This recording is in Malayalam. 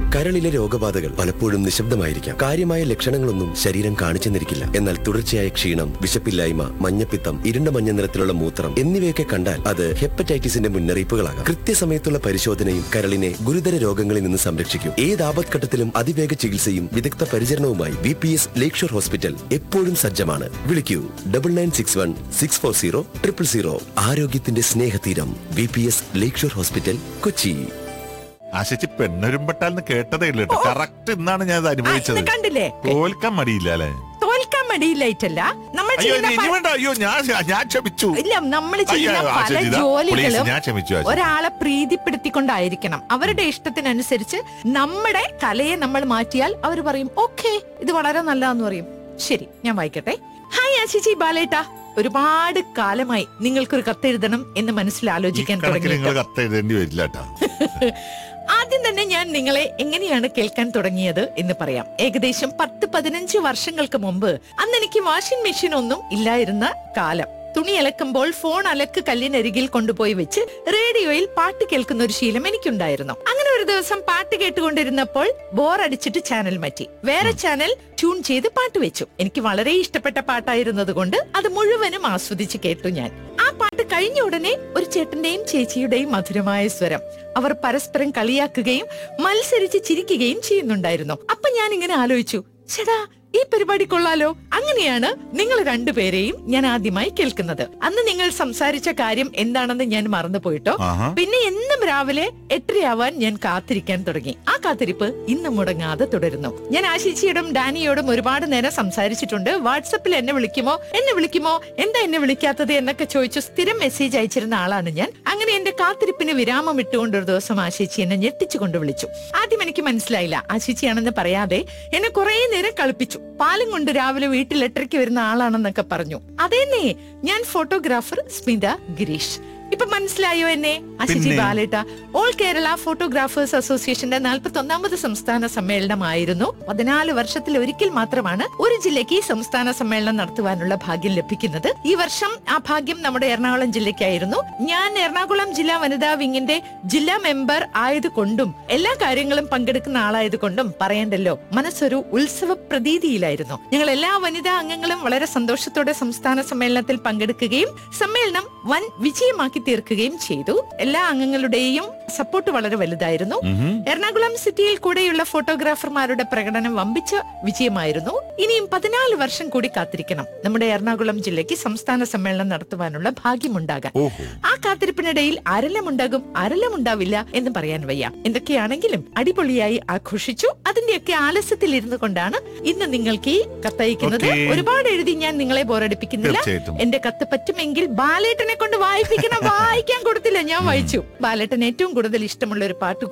കരളിലെ രോഗബാധകൾ പലപ്പോഴും നിശബ്ദമായിരിക്കാം കാര്യമായ ലക്ഷണങ്ങളൊന്നും ശരീരം കാണിച്ചെന്നിരിക്കില്ല എന്നാൽ തുടർച്ചയായ ക്ഷീണം വിശപ്പില്ലായ്മ മഞ്ഞപ്പിത്തം ഇരുണ്ട മഞ്ഞ നിറത്തിലുള്ള മൂത്രം എന്നിവയൊക്കെ കണ്ടാൽ അത് ഹെപ്പറ്റൈറ്റിസിന്റെ മുന്നറിയിപ്പുകളാകാം കൃത്യസമയത്തുള്ള പരിശോധനയും കരളിനെ ഗുരുതര രോഗങ്ങളിൽ നിന്ന് സംരക്ഷിക്കും ഏത് ആപത്ഘട്ടത്തിലും അതിവേഗ ചികിത്സയും വിദഗ്ധ പരിചരണവുമായി V P S Lakeshore hospital എപ്പോഴും സജ്ജമാണ് വിളിക്കൂ double nine six one six four zero triple zero ആരോഗ്യത്തിന്റെ സ്നേഹതീരം V P S Lakeshore hospital Kochi ആശിച്ച് പെണ്ണൊരുമ്പെട്ടാൽന്ന് കേട്ടതേ ഉള്ളൂ കേട്ടോ കറക്റ്റ് ഇന്നാണ് ഞാൻ ഇത് ആ, അനുഭവിച്ചത് ഇന്ന് കണ്ടില്ലേ തോൽക്കാൻ മടിയില്ല അല്ലേ തോൽക്കാൻ മടിയില്ലായിട്ടല്ല നമ്മൾ അയ്യോ ചെയ്യുന്ന ഇനി പല- വേണ്ട അയ്യോ ഞാൻ ഞാൻ ക്ഷമിച്ചു ഇല്ല നമ്മൾ ചെയ്യുന്ന അയ്യോ, പല ആശിച്ച് ഇതാ, ജോലികളും please, ഞാൻ ക്ഷമിച്ചു ആശിച്ച്. ഒരാളെ പ്രീതിപ്പെടുത്തിക്കൊണ്ടായിരിക്കണം അവരുടെ ഇഷ്ടത്തിനനുസരിച്ച് നമ്മുടെ കലയെ നമ്മൾ മാറ്റിയാൽ അവർ പറയും ഓക്കെ ഇത് വളരെ നല്ലതെന്ന് പറയും ശരി ഞാൻ വായിക്കട്ടെ ഹായ് ആശിച്ചി ബാലേട്ട ഒരുപാട് കാലമായി നിങ്ങൾക്കൊരു കത്തെഴുതണം എന്ന് മനസ്സിൽ ഈ ആലോചിക്കാൻ കണക്കിന് നിങ്ങൾ തുടങ്ങി കത്ത് എഴുതേണ്ടി വരില്ല കേട്ടോ ആദ്യം തന്നെ ഞാൻ നിങ്ങളെ എങ്ങനെയാണ് കേൾക്കാൻ തുടങ്ങിയത് എന്ന് പറയാം ഏകദേശം പത്ത് പതിനഞ്ച് വർഷങ്ങൾക്ക് മുമ്പ് അന്ന് എനിക്ക് വാഷിംഗ് മെഷീൻ ഒന്നും ഇല്ലായിരുന്ന കാലം തുണി അലക്കുമ്പോൾ ഫോൺ അലക്ക് കല്ലിനരികിൽ കൊണ്ടുപോയി വെച്ച് റേഡിയോയിൽ പാട്ട് കേൾക്കുന്ന ഒരു ശീലം എനിക്കുണ്ടായിരുന്നു അങ്ങനെ ഒരു ദിവസം പാട്ട് കേട്ടുകൊണ്ടിരുന്നപ്പോൾ ബോർ അടിച്ചിട്ട് ചാനൽ മാറ്റി വേറെ ചാനൽ ട്യൂൺ ചെയ്ത് പാട്ട് വെച്ചു എനിക്ക് വളരെ ഇഷ്ടപ്പെട്ട പാട്ടായിരുന്നത് കൊണ്ട് അത് മുഴുവനും ആസ്വദിച്ച് കേട്ടു ഞാൻ ആ പാട്ട് കഴിഞ്ഞ ഉടനെ ഒരു ചേട്ടന്റെയും ചേച്ചിയുടെയും മധുരമായ സ്വരം അവർ പരസ്പരം കളിയാക്കുകയും മത്സരിച്ച് ചിരിക്കുകയും ചെയ്യുന്നുണ്ടായിരുന്നു അപ്പൊ ഞാൻ ഇങ്ങനെ ആലോചിച്ചു ചേടാ ഈ പരിപാടി കൊള്ളാലോ അങ്ങനെയാണ് നിങ്ങൾ രണ്ടുപേരെയും ഞാൻ ആദ്യമായി കേൾക്കുന്നത് അന്ന് നിങ്ങൾ സംസാരിച്ച കാര്യം എന്താണെന്ന് ഞാൻ മറന്നുപോയിട്ടോ ആഹാ. പിന്നെ എന്നും രാവിലെ എട്ടരയാവാൻ ഞാൻ കാത്തിരിക്കാൻ തുടങ്ങി ആ കാത്തിരിപ്പ് ഇന്ന് മുടങ്ങാതെ തുടരുന്നു ഞാൻ ആശിച്ചിയോടും ഡാനിയോടും ഒരുപാട് നേരം സംസാരിച്ചിട്ടുണ്ട് വാട്സപ്പിൽ എന്നെ വിളിക്കുമോ എന്നെ വിളിക്കുമോ എന്താ എന്നെ വിളിക്കാത്തത് എന്നൊക്കെ ചോദിച്ചു സ്ഥിരം മെസ്സേജ് അയച്ചിരുന്ന ആളാണ് ഞാൻ അങ്ങനെ എന്റെ കാത്തിരിപ്പിന് വിരാമം ഇട്ടുകൊണ്ട് ഒരു ദിവസം ആശിച്ചി എന്നെ ഞെട്ടിച്ചുകൊണ്ട് വിളിച്ചു ആദ്യം എനിക്ക് മനസ്സിലായില്ല ആശിച്ചിയാണെന്ന് പറയാതെ എന്നെ കുറെ നേരം കളിപ്പിച്ചു പാലും കൊണ്ട് രാവിലെ വീട്ടിൽ എട്ടരയ്ക്ക് വരുന്ന ആളാണെന്നൊക്കെ പറഞ്ഞു അതേന്നേ ഞാൻ ഫോട്ടോഗ്രാഫർ സ്മിത ഗിരീഷ് ഇപ്പൊ മനസ്സിലായോ എന്നെ അശിജി പിന്നെ? ബാലേട്ട ഓൾ കേരള ഫോട്ടോഗ്രാഫേഴ്സ് അസോസിയേഷന്റെ നാൽപ്പത്തി ഒന്നാമത് സംസ്ഥാന സമ്മേളനമായിരുന്നു പതിനാല് വർഷത്തിൽ ഒരിക്കൽ മാത്രമാണ് ഒരു ജില്ലയ്ക്ക് ഈ സംസ്ഥാന സമ്മേളനം നടത്തുവാനുള്ള ഭാഗ്യം ലഭിക്കുന്നത് ഈ വർഷം ആ ഭാഗ്യം നമ്മുടെ എറണാകുളം ജില്ലയ്ക്കായിരുന്നു ഞാൻ എറണാകുളം ജില്ലാ വനിതാ വിങ്ങിന്റെ ജില്ലാ മെമ്പർ ആയതുകൊണ്ടും എല്ലാ കാര്യങ്ങളും പങ്കെടുക്കുന്ന ആളായതുകൊണ്ടും പറയണ്ടല്ലോ മനസ്സൊരു ഉത്സവ പ്രതീതിയിലായിരുന്നു ഞങ്ങൾ എല്ലാ വനിതാ അംഗങ്ങളും വളരെ സന്തോഷത്തോടെ സംസ്ഥാന സമ്മേളനത്തിൽ പങ്കെടുക്കുകയും സമ്മേളനം വൻ വിജയമാക്കി തീർക്കുകയും ചെയ്തു എല്ലാ അംഗങ്ങളുടെയും സപ്പോർട്ട് വളരെ വലുതായിരുന്നു എറണാകുളം സിറ്റിയിൽ കൂടെയുള്ള ഫോട്ടോഗ്രാഫർമാരുടെ പ്രകടനം വമ്പിച്ച വിജയമായിരുന്നു ഇനിയും പതിനാല് വർഷം കൂടി കാത്തിരിക്കണം നമ്മുടെ എറണാകുളം ജില്ലയ്ക്ക് സംസ്ഥാന സമ്മേളനം നടത്തുവാനുള്ള ഭാഗ്യമുണ്ടാകാൻ ഓഹോ ആ കാത്തിരിപ്പിനിടയിൽ ആരെല്ലാമുണ്ടാകും ആരെല്ലാമുണ്ടാവില്ല എന്ന് പറയാൻ വയ്യ എന്തൊക്കെയാണെങ്കിലും അടിപൊളിയായി ആഘോഷിച്ചു അതിന്റെയൊക്കെ ആലസ്യത്തിൽ ഇരുന്നു കൊണ്ടാണ് ഇന്ന് നിങ്ങൾക്ക് ഈ കത്തയക്കുന്നത് Okay. ഒരുപാട് എഴുതി ഞാൻ നിങ്ങളെ ബോറടിപ്പിക്കുന്നില്ല തീർച്ചയായിട്ടും. എന്റെ കത്ത് പറ്റുമെങ്കിൽ ബാലേട്ടനെ കൊണ്ട് വായിപ്പിക്കണം വായിക്കാൻ കൊടുത്തില്ല ഞാൻ വായിച്ചു ബാലേട്ടൻ ഏറ്റവും കൂടുതൽ ഇഷ്ടമുള്ള ഒരു പാട്ട്